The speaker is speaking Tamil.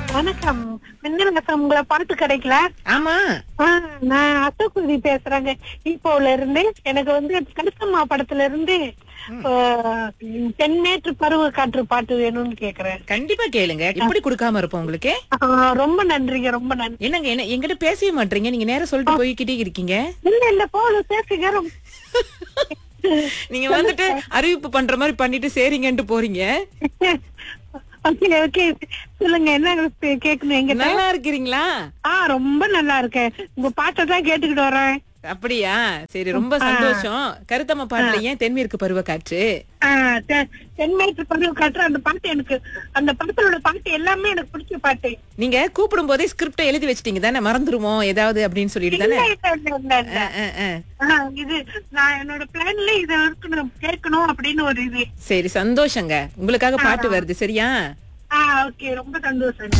வணக்கம் மின்னல் உங்களை பாட்டு கிடைக்கல ஆமா ஆ, நான் அசோக்குதி பேசுறேங்க இப்போல இருந்து எனக்கு வந்து கருத்தம்மா படத்துல இருந்து ஆ, தென்மேற்று பருவ காற்று பாட்டு வேணும்னு கேக்குறேன் கண்டிப்பா கேளுங்க எப்படி கொடுக்காம இருப்போம் உங்களுக்கு ஆ, ரொம்ப நன்றிங்க ரொம்ப நன்றி என்னங்க என்ன எங்கிட்ட பேசவே மாட்டீங்க நீங்க நேரம் சொல்லிட்டு போய்கிட்டே இருக்கீங்க இல்ல இல்ல போதும் பேசுங்க ரொம்ப நீங்க வந்துட்டு அறிவிப்பு பண்ற மாதிரி பண்ணிட்டு சரிங்கன்ட்டு போறீங்க ஓகே ஓகே சொல்லுங்க என்ன கேட்கணும் எங்க நல்லா இருக்கிறீங்களா ஆ ரொம்ப நல்லா இருக்கேன் உங்க பாட்டை தான் கேட்டுக்கிட்டு வரேன் அப்படியா சரி ரொம்ப சந்தோஷம் கருத்தம்மா பாட்டுல ஏன் தென்மேற்கு பருவ காற்று ஆ, தெ- தென்மேற்கு பருவ காற்று அந்த பாட்டு எனக்கு அந்த படத்தோட பாட்டு எல்லாமே எனக்கு பிடிச்ச பாட்டு நீங்க கூப்பிடும் போதே ஸ்கிரிப்ட எழுதி வச்சிட்டீங்க தானே மறந்துருவோம் ஏதாவது அப்படின்னு சொல்லிட்டு தானே இல்ல, இல்ல, இல்ல, இல்ல. ஆ, ஆ, ஆ. ஆ, இது நான் என்னோட பிளான்ல இத இருக்கணும் கேட்கணும் அப்படின்னு ஒரு இது சரி சந்தோஷங்க உங்களுக்காக பாட்டு வருது சரியா ஆ ஓகே ரொம்ப சந்தோஷம்